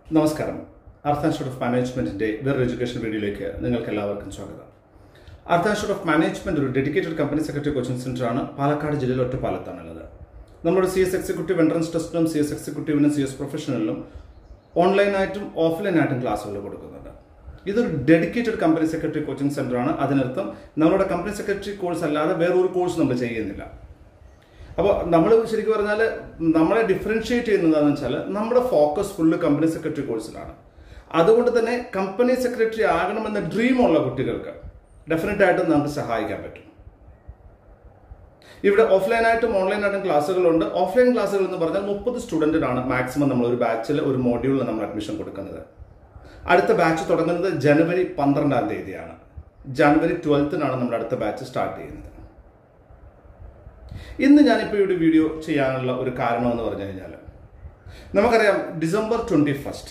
നമസ്കാരം അർത്ഥ institute of മാനേജ്മെന്റിന്റെ വേറൊരു എഡ്യൂക്കേഷൻ വീഡിയോയിലേക്ക് നിങ്ങൾക്ക് എല്ലാവർക്കും സ്വാഗതം അർത്ഥ ഇൻസ്റ്റിറ്റ്യൂട്ട് ഓഫ് മാനേജ്മെന്റ് ഒരു dedicated company secretary coaching centre ആണ് പാലക്കാട് ജില്ലയിൽ ഒറ്റപ്പാലത്താണുള്ളത് നമ്മുടെ സി എസ് എക്സിക്യൂട്ടീവ് എൻട്രൻസ് ടെസ്റ്റിനും സി എസ് എക്സിക്യൂട്ടീവിനും സി എസ് പ്രൊഫഷണലിനും ഓൺലൈനായിട്ടും ഓഫ്ലൈനായിട്ടും ക്ലാസ്സുകൾ കൊടുക്കുന്നുണ്ട് ഇതൊരു dedicated company secretary coaching centre ആണ് അതിനർത്ഥം നമ്മുടെ കമ്പനി സെക്രട്ടറി കോഴ്സ് അല്ലാതെ വേറൊരു കോഴ്സ് നമ്മൾ ചെയ്യുന്നില്ല അപ്പോൾ നമ്മൾ ശരിക്കും പറഞ്ഞാൽ നമ്മളെ ഡിഫറൻഷിയേറ്റ് ചെയ്യുന്നതാണെന്ന് വെച്ചാൽ നമ്മുടെ ഫോക്കസ് ഫുള്ള് കമ്പനി സെക്രട്ടറി കോഴ്സിലാണ് അതുകൊണ്ട് തന്നെ കമ്പനി സെക്രട്ടറി ആകണമെന്ന ഡ്രീം ഉള്ള കുട്ടികൾക്ക് ഡെഫിനറ്റ് ആയിട്ടും നമുക്ക് സഹായിക്കാൻ പറ്റും ഇവിടെ ഓഫ്ലൈനായിട്ടും ഓൺലൈനായിട്ടും ക്ലാസ്സുകളുണ്ട് ഓഫ്ലൈൻ ക്ലാസ്സുകൾ എന്ന് പറഞ്ഞാൽ മുപ്പത് സ്റ്റുഡൻറ്റിനാണ് മാക്സിമം നമ്മൾ ഒരു ബാച്ചിൽ ഒരു മോഡ്യൂളിൽ നമ്മൾ അഡ്മിഷൻ കൊടുക്കുന്നത് അടുത്ത ബാച്ച് തുടങ്ങുന്നത് ജനുവരി പന്ത്രണ്ടാം തീയതിയാണ് ജനുവരി ട്വൽത്തിനാണ് നമ്മുടെ അടുത്ത ബാച്ച് സ്റ്റാർട്ട് ചെയ്യുന്നത് ഇന്ന് ഞാനിപ്പോൾ ഇവിടെ വീഡിയോ ചെയ്യാനുള്ള ഒരു കാരണം എന്ന് പറഞ്ഞു കഴിഞ്ഞാൽ നമുക്കറിയാം ഡിസംബർ ട്വൻറ്റി ഫസ്റ്റ്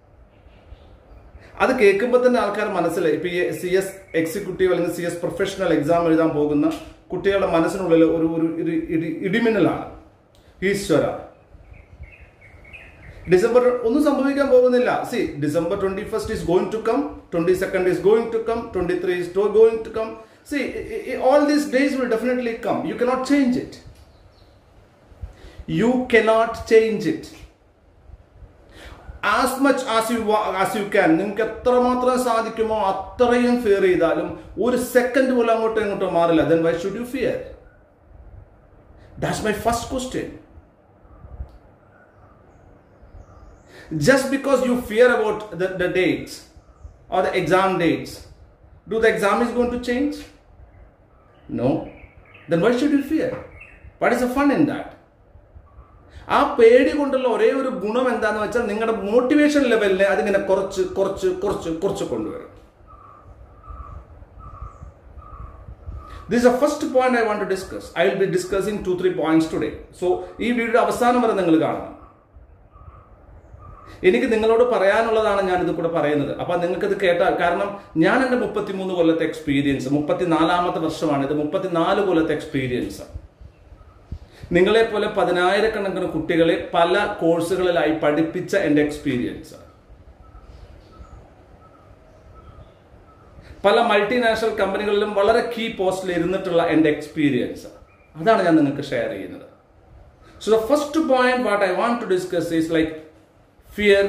അത് കേൾക്കുമ്പോൾ തന്നെ ആൾക്കാർ മനസ്സിൽ ഇപ്പൊ ഈ സി എസ് എക്സിക്യൂട്ടീവ് അല്ലെങ്കിൽ സി എസ് പ്രൊഫഷണൽ എക്സാം എഴുതാൻ പോകുന്ന കുട്ടികളുടെ മനസ്സിനുള്ളിൽ ഒരു ഒരു ഇടി- ഇടി- ഇടിമിന്നലാണ് ഈശ്വര ഡിസംബർ ഒന്നും സംഭവിക്കാൻ പോകുന്നില്ല see December twenty first is going to come twenty second is going to come twenty three is going to come see all these days will definitely come you cannot change it you cannot change it as much as you as you can നിങ്ങൾക്ക് എത്രമാത്രം സാധിക്കുമോ അത്രയും fear ചെയ്താലും ഒരു second പോലും അങ്ങോട്ടും ഇങ്ങോട്ടോ മാറില്ല then why should you fear that's my first question just because you fear about the, the dates or the exam dates, do the exam is going to change? No. Then why should you fear? What is the fun in that? ആ പേടി കൊണ്ടുള്ള ഒരേ ഒരു ഗുണം എന്താന്ന് വെച്ചാൽ നിങ്ങളുടെ motivation ലെവലിനെ അതിങ്ങനെ കുറച്ച് കുറച്ച് കുറച്ച് കുറച്ച് കൊണ്ടുവരും this a first point I want to discuss I will be discussing two three points today so ഈ വീഡിയോയുടെ അവസാനം വരെ നിങ്ങൾ കാണണം എനിക്ക് നിങ്ങളോട് പറയാനുള്ളതാണ് ഞാൻ ഇത് കൂടെ പറയുന്നത് അപ്പൊ നിങ്ങൾക്കിത് കേട്ടാൽ കാരണം ഞാൻ എൻ്റെ മുപ്പത്തിമൂന്ന് കൊല്ലത്തെ എക്സ്പീരിയൻസ് മുപ്പത്തിനാലാമത്തെ വർഷമാണ് ഇത് മുപ്പത്തിനാല് കൊല്ലത്തെ എക്സ്പീരിയൻസ് നിങ്ങളെ പോലെ പതിനായിരക്കണക്കിന് കുട്ടികളെ പല കോഴ്സുകളിലായി പഠിപ്പിച്ച എൻ്റെ എക്സ്പീരിയൻസ് പല മൾട്ടിനാഷണൽ കമ്പനികളിലും വളരെ കീ പോസ്റ്റിൽ ഇരുന്നിട്ടുള്ള എൻ്റെ എക്സ്പീരിയൻസ് അതാണ് ഞാൻ നിങ്ങൾക്ക് ഷെയർ ചെയ്യുന്നത് so the first point what I want to discuss is like fear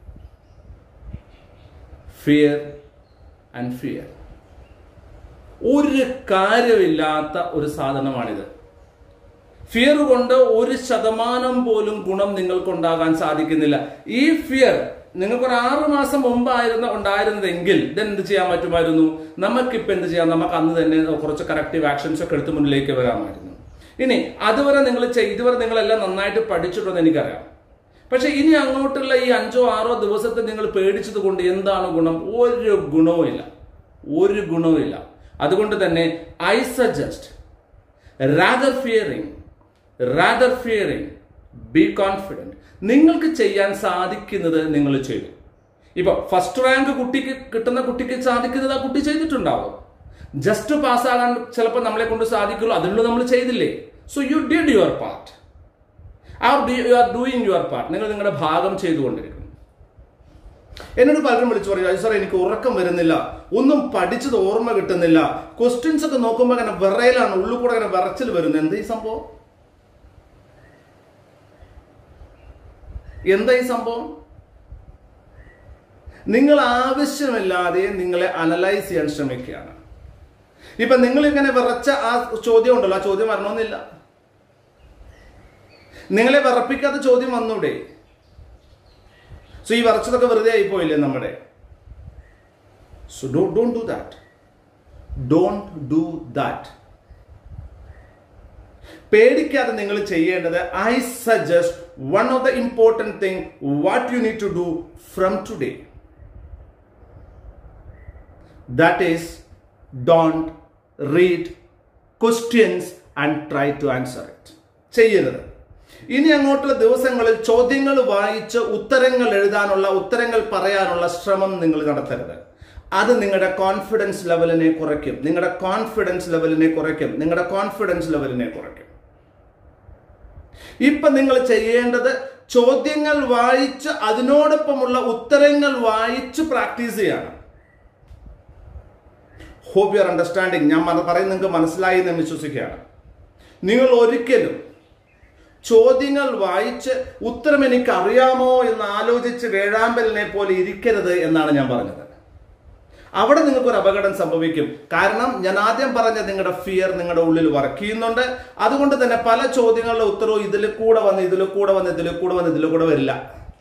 fear and fear ഒരു കാര്യമില്ലാത്ത ഒരു സാധനമാണിത് ഫിയർ കൊണ്ട് ഒരു ശതമാനം പോലും ഗുണം നിങ്ങൾക്കുണ്ടാകാൻ സാധിക്കുന്നില്ല ഈ ഫിയർ നിങ്ങൾക്ക് ഒരു ആറു മാസം മുമ്പായിരുന്ന ഉണ്ടായിരുന്നതെങ്കിൽ ഇത് എന്ത് ചെയ്യാൻ പറ്റുമായിരുന്നു നമുക്കിപ്പോൾ എന്ത് ചെയ്യാം നമുക്ക് അന്ന് തന്നെ കുറച്ച് കറക്റ്റീവ് ആക്ഷൻസ് ഒക്കെ എടുത്ത് മുന്നിലേക്ക് വരാമായിരുന്നു ഇനി അതുവരെ നിങ്ങൾ ചെയ്- ഇതുവരെ നിങ്ങളെല്ലാം നന്നായിട്ട് പഠിച്ചിട്ടുണ്ടെന്ന് എനിക്കറിയാം പക്ഷെ ഇനി അങ്ങോട്ടുള്ള ഈ അഞ്ചോ ആറോ ദിവസത്തെ നിങ്ങൾ പേടിച്ചത് കൊണ്ട് എന്താണ് ഗുണം ഒരു ഗുണവും ഇല്ല ഒരു ഗുണവും ഇല്ല അതുകൊണ്ട് തന്നെ I suggest rather fearing rather fearing be confident നിങ്ങൾക്ക് ചെയ്യാൻ സാധിക്കുന്നത് നിങ്ങൾ ചെയ്തു ഇപ്പൊ ഫസ്റ്റ് റാങ്ക് കുട്ടിക്ക് കിട്ടുന്ന കുട്ടിക്ക് സാധിക്കുന്നത് ആ കുട്ടി ചെയ്തിട്ടുണ്ടാവും ജസ്റ്റ് പാസ്സാകാൻ ചിലപ്പോൾ നമ്മളെ കൊണ്ട് സാധിക്കുള്ളൂ അതിനുള്ള നമ്മൾ ചെയ്തില്ലേ so you did your part ah you are doing your part നിങ്ങൾ നിങ്ങളുടെ ഭാഗം ചെയ്തുകൊണ്ടിരിക്കുന്നു എന്നോട് പലരും വിളിച്ചു പറയും സാർ എനിക്ക് ഉറക്കം വരുന്നില്ല ഒന്നും പഠിച്ചത് ഓർമ്മ കിട്ടുന്നില്ല ക്വസ്റ്റ്യൻസ് ഒക്കെ നോക്കുമ്പോൾ അങ്ങനെ വിറയിലാണ് ഉള്ളിൽ കൂടെ അങ്ങനെ വിറച്ചിൽ വരുന്നത് എന്താ ഈ സംഭവം എന്താ ഈ സംഭവം നിങ്ങൾ ആവശ്യമില്ലാതെ നിങ്ങളെ അനലൈസ് ചെയ്യാൻ ശ്രമിക്കുകയാണ് ഇപ്പൊ നിങ്ങൾ ഇങ്ങനെ വിറച്ച ആ ചോദ്യം ഉണ്ടല്ലോ ആ ചോദ്യം വരണമെന്നില്ല നിങ്ങളെ വിറപ്പിക്കാത്ത ചോദ്യം വന്നൂടെ സോ ഈ വിറച്ചതൊക്കെ വെറുതെ ആയിപ്പോയില്ലേ നമ്മുടെ so do don't do that don't do that പേടിക്കാതെ നിങ്ങൾ ചെയ്യേണ്ടത് I suggest one of the important thing what you need to do from today that is don't read questions and try to answer it ചെയ്യരുത് ഇനി അങ്ങോട്ടുള്ള ദിവസങ്ങളിൽ ചോദ്യങ്ങൾ വായിച്ച് ഉത്തരങ്ങൾ എഴുതാനുള്ള ഉത്തരങ്ങൾ പറയാനുള്ള ശ്രമം നിങ്ങൾ നടത്തരുത് അത് നിങ്ങളുടെ കോൺഫിഡൻസ് ലെവലിനെ കുറയ്ക്കും നിങ്ങളുടെ കോൺഫിഡൻസ് ലെവലിനെ കുറയ്ക്കും നിങ്ങളുടെ കോൺഫിഡൻസ് ലെവലിനെ കുറയ്ക്കും ഇപ്പൊ നിങ്ങൾ ചെയ്യേണ്ടത് ചോദ്യങ്ങൾ വായിച്ച് അതിനോടൊപ്പമുള്ള ഉത്തരങ്ങൾ വായിച്ച് പ്രാക്ടീസ് ചെയ്യണം ഹോപ്പ് യുവർ അണ്ടർസ്റ്റാൻഡിങ് ഞാൻ മന- പറയുന്നത് നിങ്ങൾക്ക് മനസ്സിലായി എന്ന് വിശ്വസിക്കുകയാണ് നിങ്ങൾ ഒരിക്കലും ചോദ്യങ്ങൾ വായിച്ച് ഉത്തരം എനിക്ക് അറിയാമോ എന്ന് ആലോചിച്ച് വേഴാമ്പലിനെ പോലെ ഇരിക്കരുത് എന്നാണ് ഞാൻ പറഞ്ഞത് അവിടെ നിങ്ങൾക്ക് ഒരു അപകടം സംഭവിക്കും കാരണം ഞാൻ ആദ്യം പറഞ്ഞ നിങ്ങളുടെ ഫിയർ നിങ്ങളുടെ ഉള്ളിൽ വർക്ക് ചെയ്യുന്നുണ്ട് അതുകൊണ്ട് തന്നെ പല ചോദ്യങ്ങളുടെ ഉത്തരവും ഇതിൽ കൂടെ വന്ന് ഇതിൽ കൂടെ വന്ന് ഇതിൽ കൂടെ വന്ന് ഇതിൽ കൂടെ വരില്ല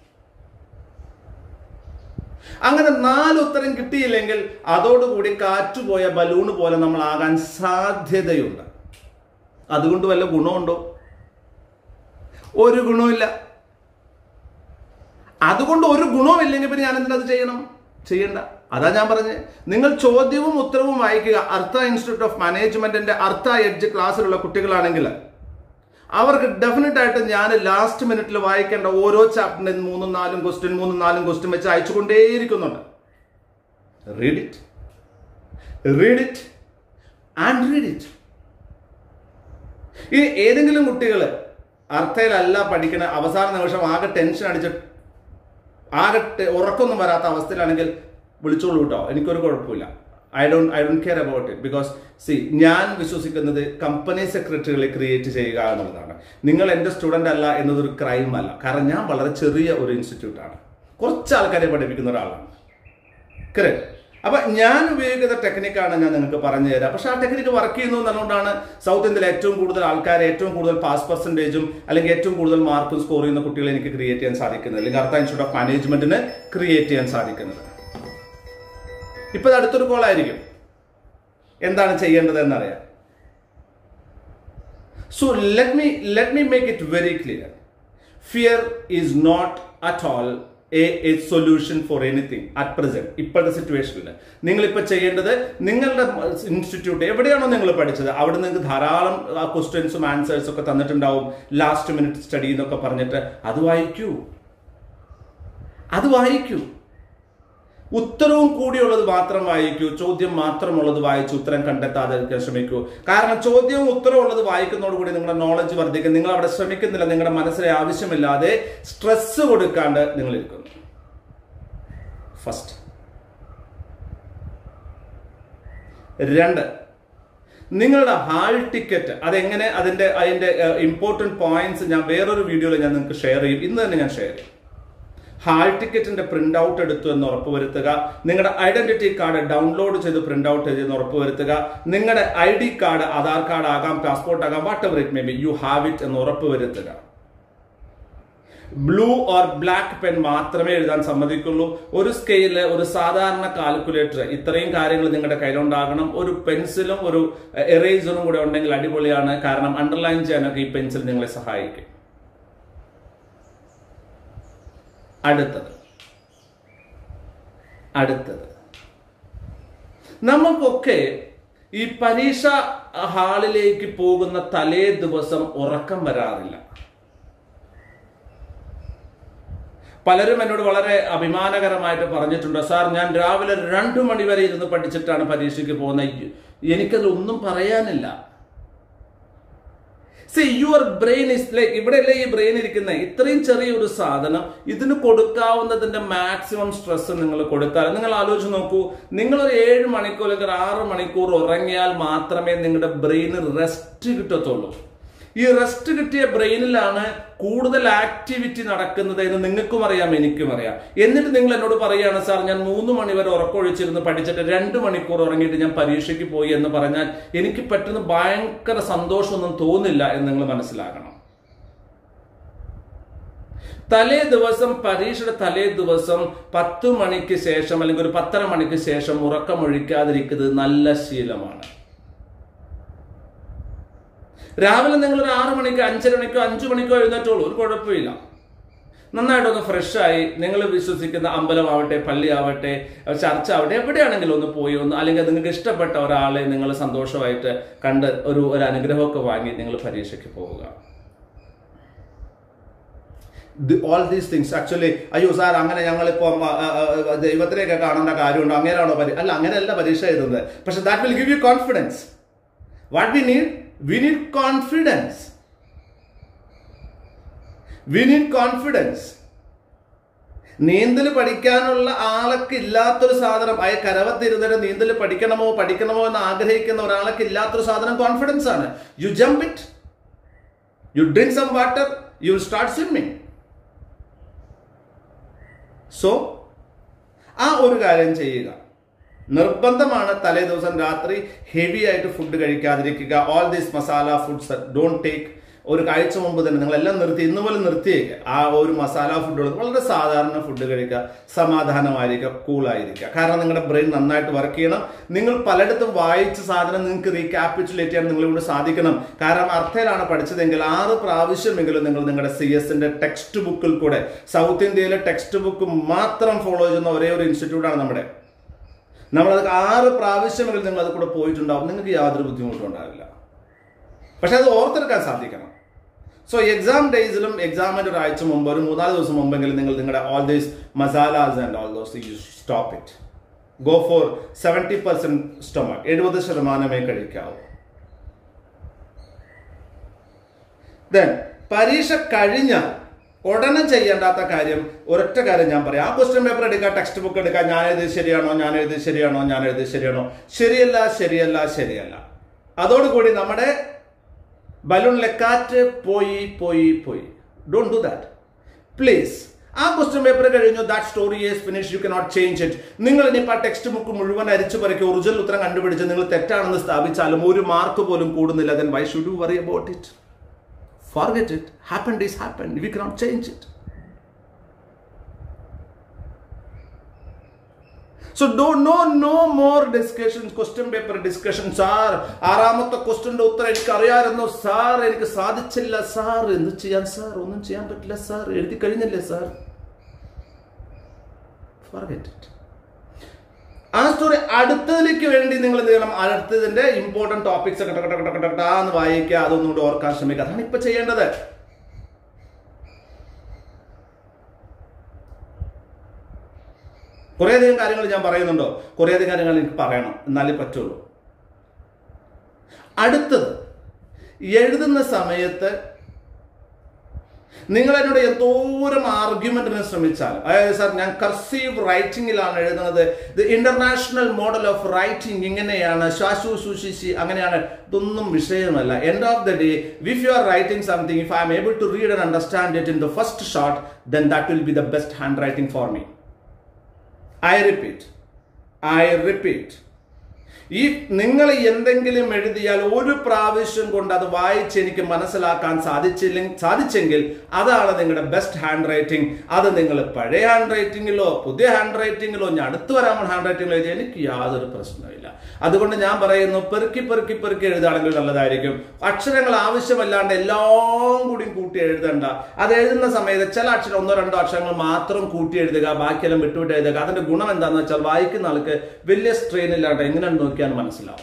അങ്ങനെ നാല് ഉത്തരം കിട്ടിയില്ലെങ്കിൽ അതോടുകൂടി കാറ്റുപോയ ബലൂണ് പോലെ നമ്മൾ ആകാൻ സാധ്യതയുണ്ട് അതുകൊണ്ട് വല്ല ഗുണമുണ്ടോ ഒരു ഗുണമില്ല അതുകൊണ്ട് ഒരു ഗുണവും ഇല്ലെങ്കിൽ പിന്നെ ഞാൻ എന്തിനത് ചെയ്യണം ചെയ്യണ്ട അതാ ഞാൻ പറഞ്ഞത് നിങ്ങൾ ചോദ്യവും ഉത്തരവും വായിക്കുക അർത്ഥ ഇൻസ്റ്റിറ്റ്യൂട്ട് ഓഫ് മാനേജ്മെന്റിന്റെ അർത്ഥ എഡ്ജ് ക്ലാസ്സിലുള്ള കുട്ടികളാണെങ്കിൽ അവർക്ക് ഡെഫിനറ്റ് ആയിട്ട് ഞാൻ ലാസ്റ്റ് മിനിറ്റിൽ വായിക്കേണ്ട ഓരോ ചാപ്റ്ററിന്റെ മൂന്നും നാലും ക്വസ്റ്റ്യൻ മൂന്നും നാലും ക്വസ്റ്റ്യൻ വെച്ച് അയച്ചുകൊണ്ടേയിരിക്കുന്നുണ്ട് read it read it and read it ഈ ഏതെങ്കിലും കുട്ടികൾ അർത്ഥയിലല്ല പഠിക്കുന്ന അവസാന നിമിഷം ആകെ ടെൻഷൻ അടിച്ച് ആകെ ടെ- ഉറക്കമൊന്നും വരാത്ത അവസ്ഥയിലാണെങ്കിൽ വിളിച്ചോളൂ കേട്ടോ എനിക്കൊരു കുഴപ്പമില്ല I don't I don't care about it because see ഞാൻ വിശ്വസിക്കുന്നത് കമ്പനി സെക്രട്ടറികളെ ക്രിയേറ്റ് ചെയ്യുക എന്നുള്ളതാണ് നിങ്ങൾ എൻ്റെ സ്റ്റുഡൻ്റ് അല്ല എന്നതൊരു ക്രൈം അല്ല കാരണം ഞാൻ വളരെ ചെറിയ ഒരു ഇൻസ്റ്റിറ്റ്യൂട്ടാണ് കുറച്ച് ആൾക്കാരെ പഠിപ്പിക്കുന്ന ഒരാളാണ് കറക്റ്റ് അപ്പൊ ഞാൻ ഉപയോഗിക്കുന്ന ടെക്നിക്കാണ് ഞാൻ നിങ്ങൾക്ക് പറഞ്ഞു തരാം പക്ഷെ ആ ടെക്നിക്ക് വർക്ക് ചെയ്യുന്നു എന്നുകൊണ്ടാണ് സൗത്ത് ഇന്ത്യയിൽ ഏറ്റവും കൂടുതൽ ആൾക്കാർ ഏറ്റവും കൂടുതൽ പാസ് പെർസെൻറ്റേജും അല്ലെങ്കിൽ ഏറ്റവും കൂടുതൽ മാർക്കും സ്കോർ ചെയ്യുന്ന കുട്ടികളെ എനിക്ക് ക്രിയേറ്റ് ചെയ്യാൻ സാധിക്കുന്നത് അല്ലെങ്കിൽ അർത്ഥ ഇൻസ്റ്റിറ്റ്യൂട്ട് ഓഫ് മാനേജ്മെന്റിന് ക്രിയേറ്റ് ചെയ്യാൻ സാധിക്കുന്നത് ഇപ്പൊ ഇത് അടുത്തൊരു കോളായിരിക്കും എന്താണ് ചെയ്യേണ്ടത് എന്നറിയാം so let me let me make it very clear fear is not at all a a solution for anything at present ഇപ്പോഴത്തെ സിറ്റുവേഷനിൽ നിങ്ങളിപ്പോൾ ചെയ്യേണ്ടത് നിങ്ങളുടെ ഇൻസ്റ്റിറ്റ്യൂട്ട് എവിടെയാണോ നിങ്ങൾ പഠിച്ചത് അവിടെ നിങ്ങൾക്ക് ധാരാളം ക്വസ്റ്റ്യൻസും ആൻസേഴ്സും ഒക്കെ തന്നിട്ടുണ്ടാവും ലാസ്റ്റ് മിനിറ്റ് സ്റ്റഡി എന്നൊക്കെ പറഞ്ഞിട്ട് അത് വായിക്കൂ അത് വായിക്കൂ ഉത്തരവും കൂടിയുള്ളത് മാത്രം വായിക്കൂ ചോദ്യം മാത്രമുള്ളത് വായിച്ച് ഉത്തരം കണ്ടെത്താതെ ഇരിക്കാൻ ശ്രമിക്കൂ കാരണം ചോദ്യവും ഉത്തരവും ഉള്ളത് വായിക്കുന്നതോടുകൂടി നിങ്ങളുടെ നോളജ് വർദ്ധിക്കും നിങ്ങൾ അവിടെ ശ്രമിക്കുന്നില്ല നിങ്ങളുടെ മനസ്സിലെ ആവശ്യമില്ലാതെ സ്ട്രെസ് കൊടുക്കാണ്ട് നിങ്ങൾ ഇരിക്കുന്നു ഫസ്റ്റ് രണ്ട് നിങ്ങളുടെ ഹാൾ ടിക്കറ്റ് അതെങ്ങനെ അതിന്റെ അതിന്റെ ഇമ്പോർട്ടന്റ് പോയിന്റ്സ് ഞാൻ വേറൊരു വീഡിയോയിൽ ഞാൻ നിങ്ങൾക്ക് ഷെയർ ചെയ്യും ഇന്ന് തന്നെ ഞാൻ ഷെയർ ചെയ്യും ഹാൾ ടിക്കറ്റിന്റെ പ്രിന്റ് ഔട്ട് എടുത്തു എന്ന് ഉറപ്പുവരുത്തുക നിങ്ങളുടെ ഐഡന്റിറ്റി കാർഡ് ഡൗൺലോഡ് ചെയ്ത് പ്രിന്റ് ഔട്ട് ചെയ്തെന്ന് ഉറപ്പുവരുത്തുക നിങ്ങളുടെ I D card Aadhaar card ആകാം പാസ്പോർട്ട് ആകാം whatever it may be you have it എന്ന് ഉറപ്പുവരുത്തുക ബ്ലൂ ഓർ ബ്ലാക്ക് പെൻ മാത്രമേ എഴുതാൻ സമ്മതിക്കുള്ളൂ ഒരു സ്കെയില് ഒരു സാധാരണ കാൽക്കുലേറ്റർ ഇത്രയും കാര്യങ്ങൾ നിങ്ങളുടെ കയ്യിലുണ്ടാകണം ഒരു പെൻസിലും ഒരു എറേസറും കൂടെ ഉണ്ടെങ്കിൽ അടിപൊളിയാണ് കാരണം അണ്ടർലൈൻ ചെയ്യാനൊക്കെ ഈ പെൻസിൽ നിങ്ങളെ സഹായിക്കും അടുത്തത് അടുത്തത് നമുക്കൊക്കെ ഈ പരീക്ഷ ഹാളിലേക്ക് പോകുന്ന തലേ ദിവസം ഉറക്കം വരാറില്ല പലരും എന്നോട് വളരെ അഭിമാനകരമായിട്ട് പറഞ്ഞിട്ടുണ്ട് സാർ ഞാൻ രാവിലെ രണ്ടു മണി വരെ ഇരുന്ന് പഠിച്ചിട്ടാണ് പരീക്ഷയ്ക്ക് പോകുന്നത് എനിക്കത് ഒന്നും പറയാനില്ല see your brain is like ഇവിടെയല്ലേ ഈ ബ്രെയിൻ ഇരിക്കുന്നത് ഇത്രയും ചെറിയൊരു സാധനം ഇതിന് കൊടുക്കാവുന്നതിന്റെ മാക്സിമം സ്ട്രെസ് നിങ്ങൾ കൊടുത്താൽ നിങ്ങൾ ആലോചിച്ച് നോക്കൂ നിങ്ങൾ ഒരു ഏഴ് മണിക്കൂർ അല്ലെങ്കിൽ ആറ് മണിക്കൂർ ഉറങ്ങിയാൽ മാത്രമേ നിങ്ങളുടെ ബ്രെയിന് റെസ്റ്റ് കിട്ടത്തുള്ളൂ ഈ റെസ്റ്റ് കിട്ടിയ ബ്രെയിനിലാണ് കൂടുതൽ ആക്ടിവിറ്റി നടക്കുന്നത് എന്ന് നിങ്ങൾക്കും അറിയാം എനിക്കും അറിയാം എന്നിട്ട് നിങ്ങൾ എന്നോട് പറയുകയാണ് സാർ ഞാൻ മൂന്ന് മണി വരെ ഉറക്കമൊഴിച്ചിരുന്ന് പഠിച്ചിട്ട് രണ്ട് മണിക്കൂർ ഉറങ്ങിയിട്ട് ഞാൻ പരീക്ഷയ്ക്ക് പോയി എന്ന് പറഞ്ഞാൽ എനിക്ക് പെട്ടെന്ന് ഭയങ്കര സന്തോഷമൊന്നും തോന്നില്ല എന്ന് നിങ്ങൾ മനസ്സിലാക്കണം തലേ ദിവസം പരീക്ഷയുടെ തലേ ദിവസം പത്ത് മണിക്ക് ശേഷം അല്ലെങ്കിൽ ഒരു പത്തര മണിക്ക് ശേഷം ഉറക്കമൊഴിക്കാതിരിക്കുന്നത് നല്ല ശീലമാണ് രാവിലെ നിങ്ങൾ ഒരു ആറ് മണിക്കോ അഞ്ചര മണിക്കോ അഞ്ചു മണിക്കോ എഴുന്നേറ്റോളൂ ഒരു കുഴപ്പമില്ല നന്നായിട്ടൊന്ന് ഫ്രഷായി നിങ്ങൾ വിശ്വസിക്കുന്ന അമ്പലമാവട്ടെ പള്ളിയാവട്ടെ ചർച്ച ആവട്ടെ എവിടെയാണെങ്കിലും ഒന്ന് പോയി ഒന്ന് അല്ലെങ്കിൽ നിങ്ങൾക്ക് ഇഷ്ടപ്പെട്ട ഒരാളെ നിങ്ങൾ സന്തോഷമായിട്ട് കണ്ട് ഒരു ഒരു അനുഗ്രഹമൊക്കെ വാങ്ങി നിങ്ങൾ പരീക്ഷയ്ക്ക് പോവുക ഓൾ ദീസ് തിങ്സ് ആക്ച്വലി അയ്യോ സാർ അങ്ങനെ ഞങ്ങളിപ്പോൾ ദൈവത്തിനെയൊക്കെ കാണേണ്ട കാര്യമുണ്ടോ അങ്ങനെയാണോ പരി അല്ല അങ്ങനെയല്ല പരീക്ഷ എഴുതുന്നത് പക്ഷെ that will give you confidence what we need we need confidence win in confidence നീന്തൽ പഠിക്കാനുള്ള ആളൊക്കെ ഇല്ലാത്തൊരു സാധനം അയ കരവത്തിരുന്നിട്ട് നീന്തൽ പഠിക്കണമോ പഠിക്കണമോ എന്ന് ആഗ്രഹിക്കുന്ന ഒരാളൊക്കെ ഇല്ലാത്തൊരു സാധനം കോൺഫിഡൻസ് ആണ് you jump it you drink some water you start swimming so ah ഒരു കാര്യം ചെയ്യുക നിർബന്ധമാണ് തലേ ദിവസം രാത്രി ഹെവി ആയിട്ട് ഫുഡ് കഴിക്കാതിരിക്കുക all these masala foods don't take ഒരു കാഴ്ച മുമ്പ് തന്നെ നിങ്ങളെല്ലാം നിർത്തി ഇന്ന് പോലെ നിർത്തിയേക്കുക ആ ഒരു മസാല ഫുഡുകൾ വളരെ സാധാരണ ഫുഡ് കഴിക്കുക സമാധാനമായിരിക്കുക കൂളായിരിക്കുക കാരണം നിങ്ങളുടെ ബ്രെയിൻ നന്നായിട്ട് വർക്ക് ചെയ്യണം നിങ്ങൾ പലയിടത്തും വായിച്ച സാധനം നിങ്ങൾക്ക് റീക്യാപിറ്റുലേറ്റ് ചെയ്യാൻ നിങ്ങളിവിടെ സാധിക്കണം കാരണം അർത്ഥയിലാണ് പഠിച്ചതെങ്കിൽ ആറ് പ്രാവശ്യമെങ്കിലും നിങ്ങൾ നിങ്ങളുടെ സി എസിന്റെ ടെക്സ്റ്റ് ബുക്കിൽ കൂടെ സൗത്ത് ഇന്ത്യയിലെ ടെക്സ്റ്റ് ബുക്ക് മാത്രം ഫോളോ ചെയ്യുന്ന ഒരേ ഒരു ഇൻസ്റ്റിറ്റ്യൂട്ടാണ് നമ്മുടെ നമ്മളത് ആറ് പ്രാവശ്യമെങ്കിലും നിങ്ങൾ അത് കൂടെ പോയിട്ടുണ്ടാവും നിങ്ങൾക്ക് യാതൊരു ബുദ്ധിമുട്ടും ഉണ്ടാവില്ല പക്ഷെ അത് ഓർത്തെടുക്കാൻ സാധിക്കണം സോ എക്സാം ഡേയ്സിലും എക്സാമിന്റെ ഒരാഴ്ച മുമ്പ് ഒരു മൂന്നാല് ദിവസം മുമ്പെങ്കിലും നിങ്ങൾ നിങ്ങളുടെ all these masalas and all those you stop it go for seventy percent stomach എഴുപത് ശതമാനമേ കഴിക്കാവൂ ദെൻ പരീക്ഷ കഴിഞ്ഞാൽ ഉടനെ ചെയ്യേണ്ടാത്ത കാര്യം ഒരൊറ്റ കാര്യം ഞാൻ പറയാം ആ ക്വസ്റ്റ്യൻ പേപ്പർ എടുക്കുക ടെക്സ്റ്റ് ബുക്ക് എടുക്കുക ഞാൻ എഴുതി ശരിയാണോ ഞാൻ എഴുതി ശരിയാണോ ഞാൻ എഴുതി ശരിയാണോ ശരിയല്ല ശരിയല്ല ശരിയല്ല അതോടുകൂടി നമ്മുടെ ബലൂണിലെ കാറ്റ് പോയി പോയി പോയി ഡോണ്ട് ഡു ദാറ്റ് പ്ലീസ് ആ ക്വസ്റ്റ്യൻ പേപ്പർ കഴിഞ്ഞു that story is finish you cannot change it നിങ്ങൾ ഇനിയിപ്പോൾ ആ ടെക്സ്റ്റ് ബുക്ക് മുഴുവൻ അരിച്ചു പറക്കി ഒറിജിനൽ ഉത്തരം കണ്ടുപിടിച്ച് നിങ്ങൾ തെറ്റാണെന്ന് സ്ഥാപിച്ചാലും ഒരു മാർക്ക് പോലും കൂടുന്നില്ല then why should you worry about it forget it happened is happened we cannot change it so do no no more discussion question paper discussion sir ആറാമത്തെ ക്വസ്റ്റ്യന്റെ ഉത്തരം എനിക്ക് അറിയാമായിരുന്നു സാർ എനിക്ക് സാധിച്ചില്ല സാർ എന്ത് ചെയ്യാൻ സാർ ഒന്നും ചെയ്യാൻ പറ്റില്ല സാർ എഴുതി കഴിഞ്ഞില്ലേ സാർ ഫർഗെറ്റ് ഇറ്റ് ആ സ്റ്റോറി അടുത്തതിലേക്ക് വേണ്ടി നിങ്ങൾ എന്ത് ചെയ്യണം അടുത്തതിന്റെ ഇമ്പോർട്ടന്റ് ടോപ്പിക്സ് എന്ന് വായിക്കുക അതൊന്നും കൂടി ഓർക്കാൻ ശ്രമിക്കുക അതാണ് ഇപ്പൊ ചെയ്യേണ്ടത് കുറേയധികം കാര്യങ്ങൾ ഞാൻ പറയുന്നുണ്ടോ കുറേയധികം കാര്യങ്ങൾ എനിക്ക് പറയണം എന്നാലേ പറ്റുള്ളൂ അടുത്തത് എഴുതുന്ന സമയത്ത് നിങ്ങൾ എന്നോട് എന്തോരം ആർഗ്യുമെന്റിന് ശ്രമിച്ചാലും അതായത് സാർ ഞാൻ കർസീവ് റൈറ്റിംഗിലാണ് എഴുതുന്നത് the international model of writing ഇങ്ങനെയാണ് ശ്വാസു സുശിശി അങ്ങനെയാണ് ഇതൊന്നും വിഷയമല്ല end of the day if you are writing something if I am able to read and understand it in the first shot then that will be the best handwriting for me I repeat I repeat ഈ നിങ്ങൾ എന്തെങ്കിലും എഴുതിയാൽ ഒരു പ്രാവശ്യം കൊണ്ട് അത് വായിച്ച് എനിക്ക് മനസ്സിലാക്കാൻ സാധിച്ചില്ല സാധിച്ചെങ്കിൽ അതാണ് നിങ്ങളുടെ ബെസ്റ്റ് ഹാൻഡ് റൈറ്റിംഗ് അത് നിങ്ങൾ പഴയ ഹാൻഡ് റൈറ്റിംഗിലോ പുതിയ ഹാൻഡ് റൈറ്റിംഗിലോ ഞാൻ അടുത്ത് വരാൻ ഹാൻഡ് റൈറ്റിംഗിലോ എഴുതി എനിക്ക് യാതൊരു പ്രശ്നമില്ല അതുകൊണ്ട് ഞാൻ പറയുന്നു പെറുക്കി പെറുക്കി പെറുക്കി എഴുതുകയാണെങ്കിൽ നല്ലതായിരിക്കും അക്ഷരങ്ങൾ ആവശ്യമല്ലാണ്ട് എല്ലാം കൂടി കൂട്ടി എഴുതണ്ട അത് എഴുതുന്ന സമയത്ത് ചില അക്ഷരം ഒന്നോ രണ്ടോ അക്ഷരങ്ങൾ മാത്രം കൂട്ടി എഴുതുക ബാക്കിയെല്ലാം വിട്ടുവിട്ട് എഴുതുക അതിന്റെ ഗുണം എന്താണെന്ന് വെച്ചാൽ വായിക്കുന്ന ആൾക്ക് വലിയ സ്ട്രെയിൻ ഇല്ലാണ്ട് എങ്ങനെ നോക്കിയാൽ മനസ്സിലാവും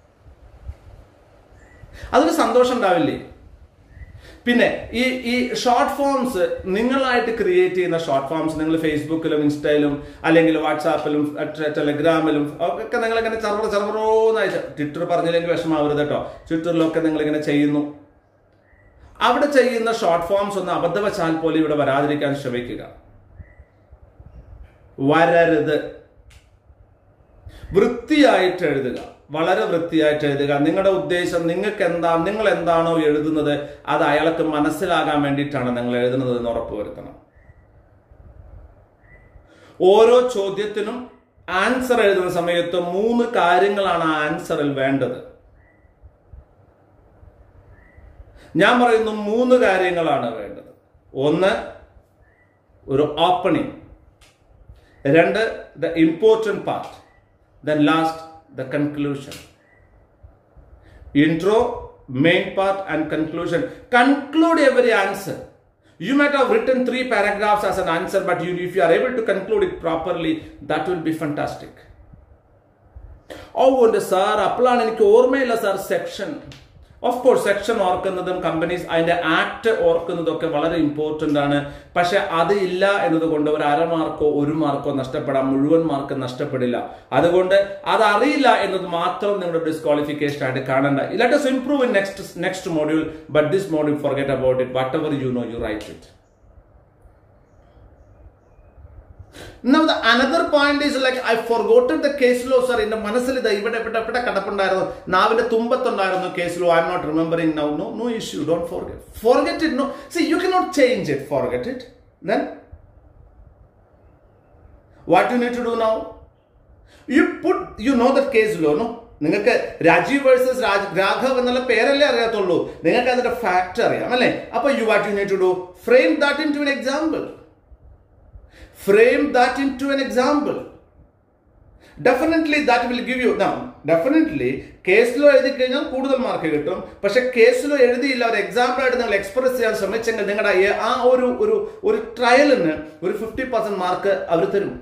അതൊരു സന്തോഷം ഉണ്ടാവില്ലേ പിന്നെ ഈ ഈ ഷോർട്ട് ഫോംസ് നിങ്ങളായിട്ട് ക്രിയേറ്റ് ചെയ്യുന്ന ഷോർട്ട് ഫോംസ് നിങ്ങൾ ഫേസ്ബുക്കിലും ഇൻസ്റ്റയിലും അല്ലെങ്കിൽ വാട്സാപ്പിലും ടെലഗ്രാമിലും ഒക്കെ നിങ്ങൾ ഇങ്ങനെ ചെറുപറ ചെറുപറോന്ന് ട്വിറ്റർ പറഞ്ഞില്ലെങ്കിൽ വിഷമാവരുത് കേട്ടോ ട്വിറ്ററിലൊക്കെ നിങ്ങൾ ഇങ്ങനെ ചെയ്യുന്നു അവിടെ ചെയ്യുന്ന ഷോർട്ട് ഫോംസ് ഒന്ന് അബദ്ധവശാൽ പോലും ഇവിടെ വരാതിരിക്കാൻ ശ്രമിക്കുക വരരുത് വൃത്തിയായിട്ട് എഴുതുക വളരെ വൃത്തിയായിട്ട് എഴുതുക നിങ്ങളുടെ ഉദ്ദേശം നിങ്ങൾക്ക് എന്താ നിങ്ങൾ എന്താണോ എഴുതുന്നത് അത് അയാൾക്ക് മനസ്സിലാകാൻ വേണ്ടിയിട്ടാണ് നിങ്ങൾ എഴുതുന്നത് എന്ന് ഉറപ്പുവരുത്തണം ഓരോ ചോദ്യത്തിനും ആൻസർ എഴുതുന്ന സമയത്ത് മൂന്ന് കാര്യങ്ങളാണ് ആ ആൻസറിൽ വേണ്ടത് ഞാൻ പറയുന്നു മൂന്ന് കാര്യങ്ങളാണ് വേണ്ടത് ഒന്ന് ഒരു ഓപ്പണിംഗ് രണ്ട് the important part then last the conclusion. Intro, main part, and conclusion. Conclude every answer. You might have written three paragraphs as an answer, but you, if you are able to conclude it properly, that will be fantastic. ഓ ഉണ്ട് sir അപ്പോഴാണ് എനിക്ക് ഓർമ്മയില്ല sir section of course section ഓർക്കുന്നതും companies അതിന്റെ act ഓർക്കുന്നതൊക്കെ വളരെ important ആണ് പക്ഷെ അത് ഇല്ല എന്നതുകൊണ്ട് ഒരു അര മാർക്കോ ഒരു മാർക്കോ നഷ്ടപ്പെടാം മുഴുവൻ മാർക്ക് നഷ്ടപ്പെടില്ല അതുകൊണ്ട് അത് അറിയില്ല എന്നത് മാത്രം നിങ്ങളുടെ ഡിസ്ക്വാളിഫിക്കേഷൻ ആയിട്ട് കാണണ്ട let us improve in next next module but this module forget about it whatever you know you write it Now the another point is like I forgotten the case law, sir. എന്റെ മനസ്സിൽ ഇത് ഇവിടെ ഇവിടെ ഇവിടെ കിടപ്പുണ്ടായിരുന്നു നാവിന്റെ തുമ്പത്തുണ്ടായിരുന്നു case law I'm not remembering now no no issue don't forget forget it no see you can not change it forget it then what you need to do now you put you know that case law no നിങ്ങൾക്ക് Rajiv versus Raj Raghav എന്നുള്ള പേരല്ലേ അറിയാത്തുള്ളൂ നിങ്ങൾക്ക് അതിന്റെ fact അറിയാം അല്ലേ അപ്പൊ you what you need to do frame that into an example frame that into an example definitely that will give you definitely കേസിലോ എഴുതി കഴിഞ്ഞാൽ കൂടുതൽ മാർക്ക് കിട്ടും പക്ഷെ കേസിലോ എഴുതിയില്ല ഒരു എക്സാമ്പിൾ ആയിട്ട് നിങ്ങൾ എക്സ്പ്രസ് ചെയ്യാൻ ശ്രമിച്ചെങ്കിൽ നിങ്ങളുടെ ഈ- ആ ഒരു ഒരു ഒരു ട്രയലിന് ഒരു ഫിഫ്റ്റി പെർസെന്റ് മാർക്ക് അവർ തരും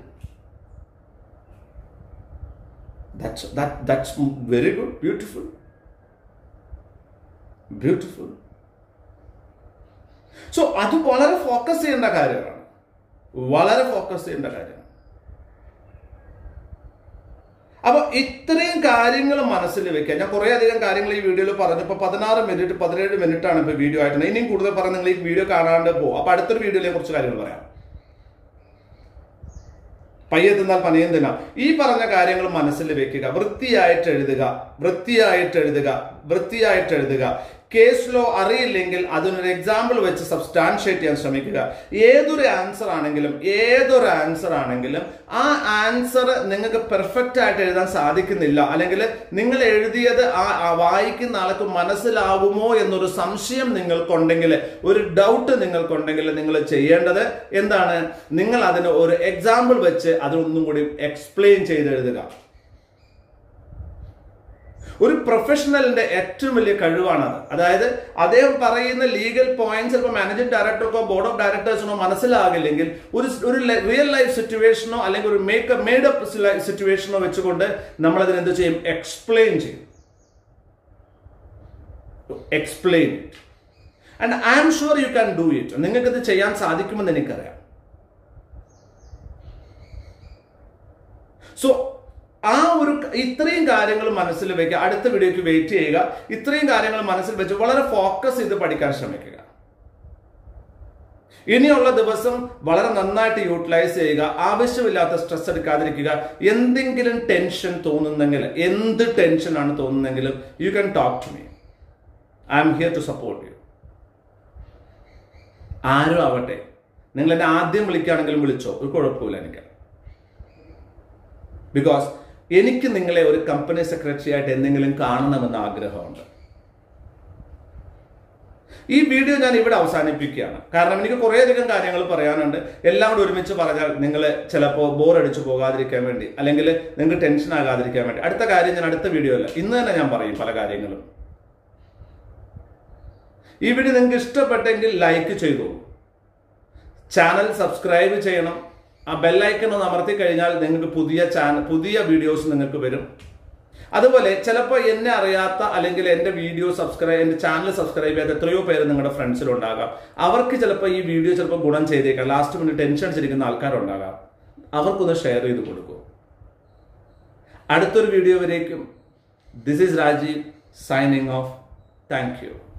That's that that's very good, beautiful. Beautiful. So അത് വളരെ ഫോക്കസ് ചെയ്യേണ്ട കാര്യമാണ് വളരെ ഫോക്കസ് ചെയ്യേണ്ട കാര്യമാണ് അപ്പൊ ഇത്രയും കാര്യങ്ങൾ മനസ്സിൽ വെക്കുക ഞാൻ കുറെ അധികം കാര്യങ്ങൾ ഈ വീഡിയോയിൽ പറഞ്ഞു ഇപ്പൊ പതിനാറ് മിനിറ്റ് പതിനേഴ് മിനിറ്റ് ആണ് ഇപ്പൊ വീഡിയോ ആയിട്ട് ഇനിയും കൂടുതൽ പറഞ്ഞ് നിങ്ങൾ ഈ വീഡിയോ കാണാണ്ട് പോകും അപ്പൊ അടുത്തൊരു വീഡിയോയിലെ കുറച്ച് കാര്യങ്ങൾ പറയാം പയ്യെത്തുന്നാൽ പനയും തിന്നാം ഈ പറഞ്ഞ കാര്യങ്ങൾ മനസ്സിൽ വെക്കുക വൃത്തിയായിട്ട് എഴുതുക വൃത്തിയായിട്ട് എഴുതുക വൃത്തിയായിട്ട് എഴുതുക കേസ് ലോ അറിയില്ലെങ്കിൽ അതിനൊരു എക്സാമ്പിൾ വെച്ച് സബ്സ്റ്റാൻഷിയേറ്റ് ചെയ്യാൻ ശ്രമിക്കുക ഏതൊരു ആൻസർ ആണെങ്കിലും ഏതൊരു ആൻസർ ആണെങ്കിലും ആ ആൻസർ നിങ്ങൾക്ക് പെർഫെക്റ്റ് ആയിട്ട് എഴുതാൻ സാധിക്കുന്നില്ല അല്ലെങ്കിൽ നിങ്ങൾ എഴുതിയത് ആ ആ വായിക്കുന്ന ആൾക്ക് മനസ്സിലാവുമോ എന്നൊരു സംശയം നിങ്ങൾക്കുണ്ടെങ്കിൽ ഒരു ഡൗട്ട് നിങ്ങൾക്കുണ്ടെങ്കിൽ നിങ്ങൾ ചെയ്യേണ്ടത് എന്താണ് നിങ്ങൾ അതിന് ഒരു എക്സാമ്പിൾ വെച്ച് അതിനൊന്നും കൂടി എക്സ്പ്ലെയിൻ ചെയ്ത് എഴുതുക ഒരു പ്രൊഫഷണലിന്റെ ഏറ്റവും വലിയ കഴിവാണത് അതായത് അദ്ദേഹം പറയുന്ന ലീഗൽ പോയിന്റ്സ് ചിലപ്പോൾ മാനേജിംഗ് ഡയറക്ടർക്കോ ബോർഡ് ഓഫ് ഡയറക്ടേഴ്സിനോ മനസ്സിലാകില്ലെങ്കിൽ ഒരു ഒരു റിയൽ ലൈഫ് സിറ്റുവേഷനോ അല്ലെങ്കിൽ ഒരു മേക്കപ്പ് മേഡപ്പ് സിറ്റുവേഷനോ വെച്ചുകൊണ്ട് നമ്മൾ അതിന് എന്ത് ചെയ്യും എക്സ്പ്ലെയിൻ ചെയ്യും explain and I am sure you can do it നിങ്ങൾക്ക് ഇത് ചെയ്യാൻ സാധിക്കുമെന്ന് എനിക്കറിയാം സോ ആ ഒരു ഇത്രയും കാര്യങ്ങൾ മനസ്സിൽ വെക്കുക അടുത്ത വീഡിയോക്ക് വെയിറ്റ് ചെയ്യുക ഇത്രയും കാര്യങ്ങൾ മനസ്സിൽ വെച്ച് വളരെ ഫോക്കസ് ചെയ്ത് പഠിക്കാൻ ശ്രമിക്കുക ഇനിയുള്ള ദിവസം വളരെ നന്നായിട്ട് യൂട്ടിലൈസ് ചെയ്യുക ആവശ്യമില്ലാത്ത സ്ട്രെസ് എടുക്കാതിരിക്കുക എന്തെങ്കിലും ടെൻഷൻ തോന്നുന്നെങ്കിൽ എന്ത് ടെൻഷനാണ് തോന്നുന്നെങ്കിലും you can talk to me I'm here to support you ആരും ആവട്ടെ നിങ്ങൾ എന്നെ ആദ്യം വിളിക്കുകയാണെങ്കിലും വിളിച്ചോ ഒരു കുഴപ്പമില്ല എനിക്ക് ബിക്കോസ് എനിക്ക് നിങ്ങളെ ഒരു കമ്പനി സെക്രട്ടറി ആയിട്ട് എന്തെങ്കിലും കാണണമെന്ന് ആഗ്രഹമുണ്ട് ഈ വീഡിയോ ഞാൻ ഇവിടെ അവസാനിപ്പിക്കുകയാണ് കാരണം എനിക്ക് കുറേയധികം കാര്യങ്ങൾ പറയാനുണ്ട് എല്ലാം കൂടെ ഒരുമിച്ച് പറഞ്ഞാൽ നിങ്ങൾ ചിലപ്പോൾ ബോർ അടിച്ചു പോകാതിരിക്കാൻ വേണ്ടി അല്ലെങ്കിൽ നിങ്ങൾക്ക് ടെൻഷൻ ആകാതിരിക്കാൻ വേണ്ടി അടുത്ത കാര്യം ഞാൻ അടുത്ത വീഡിയോ അല്ല ഇന്ന് തന്നെ ഞാൻ പറയും പല കാര്യങ്ങളും ഈ വീഡിയോ നിങ്ങൾക്ക് ഇഷ്ടപ്പെട്ടെങ്കിൽ ലൈക്ക് ചെയ്തു ചാനൽ സബ്സ്ക്രൈബ് ചെയ്യണം ആ ബെല്ലൈക്കൺ ഒന്ന് അമർത്തി കഴിഞ്ഞാൽ നിങ്ങൾക്ക് പുതിയ ചാനൽ പുതിയ വീഡിയോസ് നിങ്ങൾക്ക് വരും അതുപോലെ ചിലപ്പോൾ എന്നെ അറിയാത്ത അല്ലെങ്കിൽ എൻ്റെ വീഡിയോ സബ്സ്ക്രൈബ് എൻ്റെ ചാനൽ സബ്സ്ക്രൈബ് ചെയ്യാത്ത എത്രയോ പേര് നിങ്ങളുടെ ഫ്രണ്ട്സിലുണ്ടാകാം അവർക്ക് ചിലപ്പോൾ ഈ വീഡിയോ ചിലപ്പോൾ ഗുണം ചെയ്തേക്കാം ലാസ്റ്റ് മിനിറ്റ് ടെൻഷൻ അടിച്ചിരിക്കുന്ന ആൾക്കാരുണ്ടാകാം അവർക്കൊന്ന് ഷെയർ ചെയ്ത് കൊടുക്കും അടുത്തൊരു വീഡിയോ വരേക്കും this is Rajiv signing off thank U